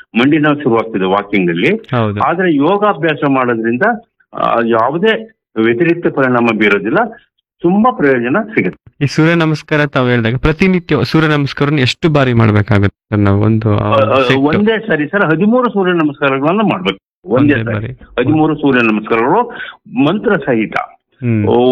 ಮಂಡಿ ನೋವು ಶುರುವಾಗ್ತದೆ ವಾಕಿಂಗ್ ಅಲ್ಲಿ ಹೌದು ಆದ್ರೆ ಯೋಗಾಭ್ಯಾಸ ಮಾಡೋದ್ರಿಂದ ಆ, ಯಾವುದೇ ವ್ಯತಿರಿಕ್ತ ಪರಿಣಾಮ ಬೀರೋದಿಲ್ಲ ತುಂಬಾ ಪ್ರಯೋಜನ ಸಿಗುತ್ತೆ ಈ ಸೂರ್ಯ ನಮಸ್ಕಾರ ತಾವು ಹೇಳಿದಾಗ ಪ್ರತಿನಿತ್ಯ ಸೂರ್ಯ ನಮಸ್ಕಾರ ಎಷ್ಟು ಬಾರಿ ಮಾಡ್ಬೇಕಾಗುತ್ತೆ ಸರ್ ನಾವು ಒಂದು ಆ, ಆ, ಆ, set. ಒಂದೇ ಸರಿ ಸರ್ ಹದಿಮೂರು ಸೂರ್ಯ ನಮಸ್ಕಾರಗಳನ್ನ ಮಾಡ್ಬೇಕು ಒಂದೇ ಒಂದೇ ಸರಿ ಬಾರಿ ಹದಿಮೂರು ಸೂರ್ಯ ನಮಸ್ಕಾರಗಳು ಮಂತ್ರ ಸಹಿತ ಹ್ಮ್ ಓ,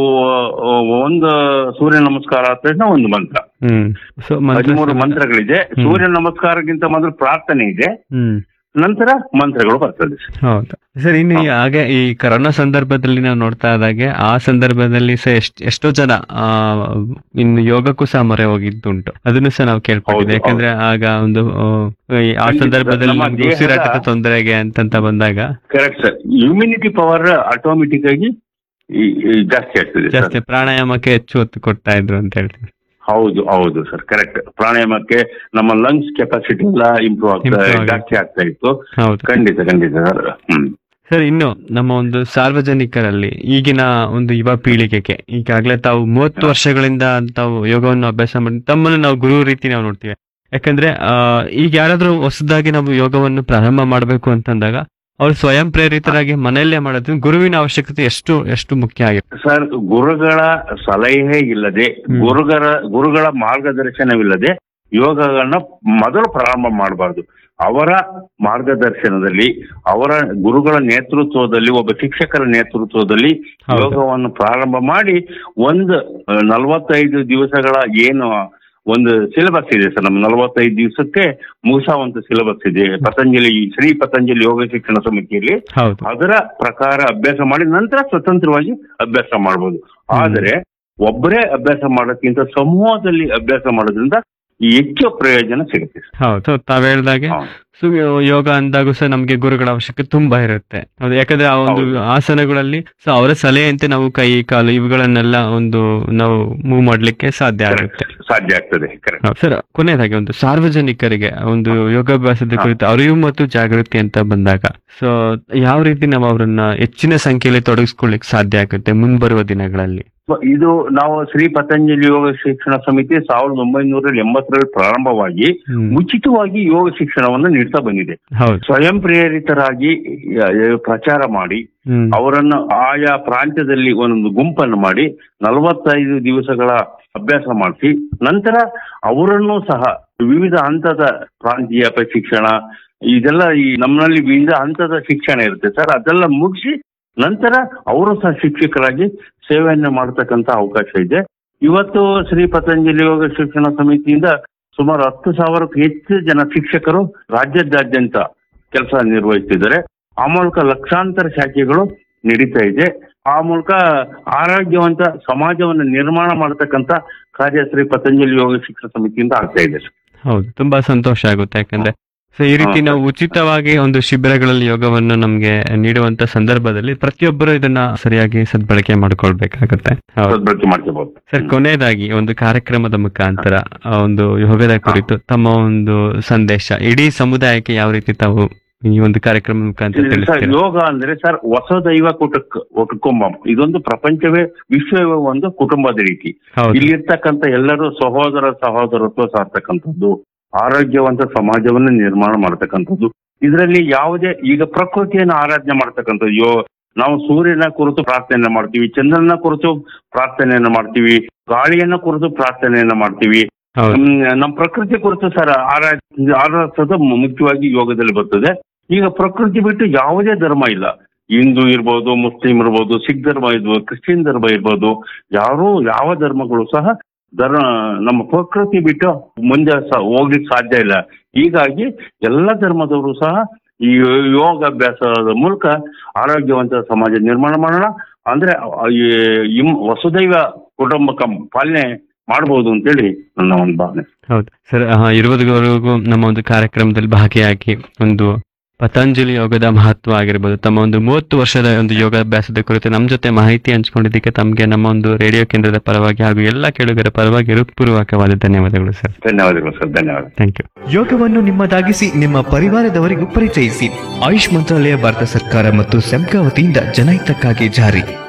ಓ, ಒಂದು ಸೂರ್ಯ ನಮಸ್ಕಾರ ಆದ ತಕ್ಷಣ ಒಂದು ಮಂತ್ರ ಹ್ಮ್ ಸೊ ಹದಿಮೂರು ಮಂತ್ರಗಳಿದೆ ಸೂರ್ಯ ನಮಸ್ಕಾರಕ್ಕಿಂತ ಮೊದಲು ಪ್ರಾರ್ಥನೆ ಇದೆ ಹ್ಮ್ ನಂತರ ಮಂತ್ರಗಳು ಬರ್ತದೆ ಹೌದು ಸರ್ ಇನ್ನು ಈ ಹಾಗೆ ಈ ಕರೋನಾ ಸಂದರ್ಭದಲ್ಲಿ ನಾವು ನೋಡ್ತಾ ಇದ್ದಾಗೆ ಆ ಸಂದರ್ಭದಲ್ಲಿ ಸಹ ಎಷ್ಟ್ ಎಷ್ಟೋ ಜನ ಆ ಇನ್ನು ಯೋಗಕ್ಕೂ ಸಹ ಮೊರೆ ಹೋಗಿದ್ದುಂಟು ಅದನ್ನು ಸಹ ನಾವು ಕೇಳ್ಕೊಂಡಿದ್ದೆ ಹೌದು, ಯಾಕಂದ್ರೆ ಆಗ ಒಂದು ಆ, ಈ ಆ ಖಂಡಿತ. ಸಂದರ್ಭದಲ್ಲಿ ನಮ್ಮ ನಮ್ಗೆ ದೇಹದ- ಉಸಿರಾಟದ ತೊಂದರೆಗೆ ಅಂತಂತ ಬಂದಾಗ correct sir immunity power automatic ಆಗಿ ಈ- ಈ ಜಾಸ್ತಿ ಆಗ್ತದೆ ಸರ್ ಜಾಸ್ತಿ ಪ್ರಾಣಾಯಾಮಕ್ಕೆ ಹೆಚ್ಚು ಒತ್ತು ಕೊಡ್ತಾ ಇದ್ರು ಅಂತ ಹೇಳ್ತೀವಿ ಹೌದು ಹೌದು ಸರ್ ಕರೆಕ್ಟ್ ಪ್ರಾಣಾಯಾಮಕ್ಕೆ ನಮ್ಮ ಲಂಗ್ಸ್ ಕೆಪಾಸಿಟಿ ಎಲ್ಲ ಇಂಪ್ರೂವ್ ಆಗ್ತಾ Improve ಆಗಿದೆ. ಜಾಸ್ತಿ ಆಗ್ತಾ ಇತ್ತು ಹೌದು ಖಂಡಿತ ಖಂಡಿತ ಸರ್ ಹ್ಮ್ ಸರ್ ಇನ್ನು ನಮ್ಮ ಒಂದು ಸಾರ್ವಜನಿಕರಲ್ಲಿ ಈಗಿನ ಒಂದು ಯುವ ಪೀಳಿಗೆಗೆ ಈಗಾಗಲೇ ತಾವು ಮೂವತ್ತು ವರ್ಷಗಳಿಂದ ತಾವು ಯೋಗವನ್ನು ಅಭ್ಯಾಸ ಮಾಡಿ ತಮ್ಮನ್ನು ನಾವು ಗುರು ರೀತಿ ನಾವು ನೋಡ್ತೀವಿ ಯಾಕಂದ್ರೆ ಆ, ಈಗ ಯಾರಾದ್ರೂ ಹೊಸದಾಗಿ ನಾವು ಯೋಗವನ್ನು ಪ್ರಾರಂಭ ಮಾಡಬೇಕು ಅಂತಂದಾಗ ಅವ್ರು ಸ್ವಯಂ ಪ್ರೇರಿತರಾಗಿ ಮನೆಯಲ್ಲೇ ಮಾಡೋದು ಗುರುವಿನ ಅವಶ್ಯಕತೆ ಎಷ್ಟು ಎಷ್ಟು ಮುಖ್ಯ ಆಗಿದೆ ಸರ್ ಗುರುಗಳ ಸಲಹೆ ಇಲ್ಲದೆ ಹ್ಮ್. ಗುರುಗಳ ಗುರುಗಳ ಮಾರ್ಗದರ್ಶನವಿಲ್ಲದೆ ಯೋಗಗಳನ್ನ ಮೊದಲು ಪ್ರಾರಂಭ ಮಾಡಬಾರ್ದು ಅವರ ಮಾರ್ಗದರ್ಶನದಲ್ಲಿ ಅವರ ಗುರುಗಳ ನೇತೃತ್ವದಲ್ಲಿ ಒಬ್ಬ ಶಿಕ್ಷಕರ ನೇತೃತ್ವದಲ್ಲಿ ಹೌದು. ಯೋಗವನ್ನು ಪ್ರಾರಂಭ ಮಾಡಿ ಒಂದು ಆ, ನಲವತ್ತೈದು ದಿವಸಗಳ ಏನು ಒಂದು ಸಿಲೆಬಸ್ ಇದೆ ಸರ್ ನಮ್ಮ ನಲವತ್ತೈದು ದಿವಸಕ್ಕೆ ಮುಗಿಸುವಂತ ಸಿಲೆಬಸ್ ಇದೆ ಪತಂಜಲಿ ಶ್ರೀ ಪತಂಜಲಿ ಯೋಗ ಶಿಕ್ಷಣ ಸಮಿತಿಯಲ್ಲಿ ಹೌದು ಅದರ ಪ್ರಕಾರ ಅಭ್ಯಾಸ ಮಾಡಿ ನಂತರ ಸ್ವತಂತ್ರವಾಗಿ ಅಭ್ಯಾಸ ಮಾಡಬಹುದು ಆದರೆ ಒಬ್ಬರೇ ಅಭ್ಯಾಸ ಮಾಡೋಕ್ಕಿಂತ ಸಮೂಹದಲ್ಲಿ ಅಭ್ಯಾಸ ಮಾಡೋದ್ರಿಂದ ಹೆಚ್ಚು ಪ್ರಯೋಜನ ಸಿಗುತ್ತೆ ಸರ್. ಹೌದು So, ತಾವ್ ಹೇಳ್ದಾಗೆ ಹಾ. ಸೊ ಯೋಗ ಅಂದಾಗೂ ಸಹ ನಮ್ಗೆ ಗುರುಗಳ ಅವಶ್ಯಕತೆ ತುಂಬಾ ಇರುತ್ತೆ ಹೌದು ಯಾಕಂದ್ರೆ ಆ ಒಂದು ಹೌದು. ಆಸನಗಳಲ್ಲಿ ಸೊ ಅವರ ಸಲಹೆಯಂತೆ ನಾವು ಕೈ ಕಾಲು ಇವುಗಳನ್ನೆಲ್ಲ ಒಂದು ನಾವು ಮೂವ್ ಮಾಡ್ಲಿಕ್ಕೆ ಸಾಧ್ಯ ಆಗುತ್ತೆ ಸಾಧ್ಯ ಆಗ್ತದೆ ಕರೆಕ್ಟ್ ಹೌದು. ಸರ್ ಕೊನೆಯದಾಗಿ ಒಂದು ಸಾರ್ವಜನಿಕರಿಗೆ ಒಂದು ಯೋಗಾಭ್ಯಾಸದ ಹಾ. ಕುರಿತು ಅರಿವು ಮತ್ತು ಜಾಗೃತಿ ಅಂತ ಬಂದಾಗ ಸೊ ಯಾವ ರೀತಿ ನಾವು ಅವರನ್ನ ಹೆಚ್ಚಿನ ಸಂಖ್ಯೆಯಲ್ಲಿ ತೊಡಗಿಸ್ಕೊಳ್ಳಿಕ್ ಸಾಧ್ಯ ಆಗುತ್ತೆ ಮುಂಬರುವ ದಿನಗಳಲ್ಲಿ ಇದು ನಾವು ಶ್ರೀ ಪತಂಜಲಿ ಯೋಗ ಶಿಕ್ಷಣ ಸಮಿತಿ ಸಾವಿರದ ಒಂಬೈನೂರ ಎಂಬತ್ತರಲ್ಲಿ ಪ್ರಾರಂಭವಾಗಿ ಹ್ಮ್. ಉಚಿತವಾಗಿ ಯೋಗ ಶಿಕ್ಷಣವನ್ನು ನೀಡ್ತಾ ಬಂದಿದೆ ಹೌದು ಸ್ವಯಂ ಪ್ರೇರಿತರಾಗಿ ಯ- ಯ- ಪ್ರಚಾರ ಮಾಡಿ ಹ್ಮ್. ಅವರನ್ನು ಆಯಾ ಪ್ರಾಂತ್ಯದಲ್ಲಿ ಒಂದೊಂದು ಗುಂಪನ್ನು ಮಾಡಿ ನಲವತ್ತೈದು ದಿವಸಗಳ ಅಭ್ಯಾಸ ಮಾಡಿಸಿ ನಂತರ ಅವರನ್ನು ಸಹ ವಿವಿಧ ಹಂತದ ಪ್ರಾಂತೀಯ ಶಿಕ್ಷಣ ಇದೆಲ್ಲ ಈ ನಮ್ಮಲ್ಲಿ ವಿವಿಧ ಹಂತದ ಶಿಕ್ಷಣ ಇರುತ್ತೆ ಸರ್ ಅದೆಲ್ಲ ಮುಗಿಸಿ ನಂತರ ಅವರು ಸಹ ಶಿಕ್ಷಕರಾಗಿ ಸೇವೆಯನ್ನು ಮಾಡತಕ್ಕಂತ ಅವಕಾಶ ಇದೆ ಇವತ್ತು ಶ್ರೀ ಪತಂಜಲಿ ಯೋಗ ಶಿಕ್ಷಣ ಸಮಿತಿಯಿಂದ ಸುಮಾರು ಹತ್ತು ಸಾವಿರಕ್ಕೂ ಹೆಚ್ಚು ಜನ ಶಿಕ್ಷಕರು ರಾಜ್ಯದಾದ್ಯಂತ ಕೆಲಸ ನಿರ್ವಹಿಸ್ತಿದ್ದಾರೆ ಆ ಮೂಲಕ ಲಕ್ಷಾಂತರ ಶಾಖೆಗಳು ನಡೀತಾ ಇದೆ ಆ ಮೂಲಕ ಆರೋಗ್ಯವಂತ ಸಮಾಜವನ್ನು ನಿರ್ಮಾಣ ಮಾಡತಕ್ಕಂತ ಕಾರ್ಯ ಶ್ರೀ ಪತಂಜಲಿ ಯೋಗ ಶಿಕ್ಷಣ ಸಮಿತಿಯಿಂದ ಆಗ್ತಾ ಇದೆ ಸರ್. ಹೌದು ತುಂಬಾ ಸಂತೋಷ ಆಗುತ್ತೆ ಯಾಕಂದ್ರೆ ಸೊ ಈ ರೀತಿ ಹಾ. ನಾವು ಉಚಿತವಾಗಿ ಒಂದು ಶಿಬಿರಗಳಲ್ಲಿ ಯೋಗವನ್ನು ನಮಗೆ ನೀಡುವಂತ ಸಂದರ್ಭದಲ್ಲಿ ಪ್ರತಿಯೊಬ್ಬರು ಇದನ್ನ ಸರಿಯಾಗಿ ಸದ್ಬಳಕೆ ಮಾಡ್ಕೊಳ್ಬೇಕಾಗತ್ತೆ ಹೌದು ಸದ್ಬಳಕೆ ಮಾಡ್ಕೋಬಹುದು ಸರ್ ಕೊನೆಯದಾಗಿ ಒಂದು ಕಾರ್ಯಕ್ರಮದ ಮುಖಾಂತರ ಆ ಒಂದು ಯೋಗದ ಕುರಿತು ತಮ್ಮ ಒಂದು ಸಂದೇಶ ಇಡೀ ಸಮುದಾಯಕ್ಕೆ ಯಾವ ರೀತಿ ತಾವು ಈ ಒಂದು ಕಾರ್ಯಕ್ರಮ ಮುಖಾಂತರ ಸರ್ ತಿಳಿಸ್ತೀರಾ ಯೋಗ ಅಂದ್ರೆ ಸರ್ ಹೊಸ ದೈವ ಕುಟುಕ್ ಕುಟುಂಬ ಇದೊಂದು ಪ್ರಪಂಚವೇ ವಿಶ್ವವೇ ಒಂದು ಕುಟುಂಬದ ರೀತಿ ಹೌದು ಇಲ್ಲಿರ್ತಕ್ಕಂಥ ಎಲ್ಲರೂ ಸಹೋದರ ಸಹೋದರತ್ವ ಸಾರ್ತಕ್ಕಂಥದ್ದು ಆರೋಗ್ಯವಂತ ಸಮಾಜವನ್ನು ನಿರ್ಮಾಣ ಮಾಡತಕ್ಕಂಥದ್ದು ಇದರಲ್ಲಿ ಯಾವುದೇ ಈಗ ಪ್ರಕೃತಿಯನ್ನು ಆರಾಧನೆ ಮಾಡ್ತಕ್ಕಂಥದ್ದು ಯೋ ನಾವು ಸೂರ್ಯನ ಕುರಿತು ಪ್ರಾರ್ಥನೆಯನ್ನ ಮಾಡ್ತೀವಿ ಚಂದ್ರನ ಕುರಿತು ಪ್ರಾರ್ಥನೆಯನ್ನ ಮಾಡ್ತೀವಿ ಗಾಳಿಯನ್ನ ಕುರಿತು ಪ್ರಾರ್ಥನೆಯನ್ನ ಮಾಡ್ತೀವಿ ಹೌದು ಹ್ಮ್, ನಮ್ಮ ಪ್ರಕೃತಿ ಕುರಿತು ಸರ್ ಆರಾಧ ಆರಾಧಿಸೋದು ಮು- ಮುಖ್ಯವಾಗಿ ಯೋಗದಲ್ಲಿ ಬರ್ತದೆ ಈಗ ಪ್ರಕೃತಿ ಬಿಟ್ಟು ಯಾವುದೇ ಧರ್ಮ ಇಲ್ಲ ಹಿಂದೂ ಇರ್ಬೋದು ಮುಸ್ಲಿಂ ಇರ್ಬೋದು ಸಿಖ್ ಧರ್ಮ ಇರ್ಬೋದು ಕ್ರಿಶ್ಚಿಯನ್ ಧರ್ಮ ಇರ್ಬೋದು ಯಾರೂ ಯಾವ ಧರ್ಮಗಳು ಸಹ ಧರ್ಮ ನಮ್ಮ ಪ್ರಕೃತಿ ಬಿಟ್ಟು ಮುಂದೆ ಸ- ಹೋಗ್ಲಿಕ್ಕೆ ಸಾಧ್ಯ ಇಲ್ಲ ಹೀಗಾಗಿ ಎಲ್ಲ ಧರ್ಮದವರು ಸಹ ಈ ಯೋಗಾಭ್ಯಾಸದ ಮೂಲಕ ಆರೋಗ್ಯವಂತ ಸಮಾಜ ನಿರ್ಮಾಣ ಮಾಡೋಣ ಅಂದ್ರೆ ಆ, ಈ ಇಮ್- ವಸುದೈವ ಕುಟುಂಬಕ ಪಾಲನೆ ಮಾಡಬಹುದು ಅಂತೇಳಿ ನನ್ನ ಒಂದು ಭಾವನೆ ಹೌದು ಸರ್ ಇರುವುದವರೆಗೂ ನಮ್ಮ ಒಂದು ಕಾರ್ಯಕ್ರಮದಲ್ಲಿ ಭಾಗಿಯಾಗಿ ಒಂದು ಪತಂಜಲಿ ಯೋಗದ ಮಹತ್ವ ಆಗಿರ್ಬೋದು ತಮ್ಮ ಒಂದು ಮೂವತ್ತು ವರ್ಷದ ಒಂದು ಯೋಗಾಭ್ಯಾಸದ ಕುರಿತು ನಮ್ಮ ಜೊತೆ ಮಾಹಿತಿ ಹಂಚಿಕೊಂಡಿದ್ದಕ್ಕೆ ತಮಗೆ ನಮ್ಮ ಒಂದು ರೇಡಿಯೋ ಕೇಂದ್ರದ ಪರವಾಗಿ ಹಾಗೂ ಎಲ್ಲ ಕೇಳುಗರ ಪರವಾಗಿ ಹೃತ್ಪೂರ್ವಕವಾದ ಧನ್ಯವಾದಗಳು ಸರ್ ಧನ್ಯವಾದಗಳು ಸರ್ ಧನ್ಯವಾದ ಥ್ಯಾಂಕ್ ಯು ಯೋಗವನ್ನು ನಿಮ್ಮದಾಗಿಸಿ ನಿಮ್ಮ ಪರಿವಾರದವರಿಗೂ ಪರಿಚಯಿಸಿ ಆಯುಷ್ ಮಂತ್ರಾಲಯ ಭಾರತ ಸರ್ಕಾರ ಮತ್ತು ಸೆಮ್ಕಾ ವತಿಯಿಂದ ಜನಹಿತಕ್ಕಾಗಿ ಜಾರಿ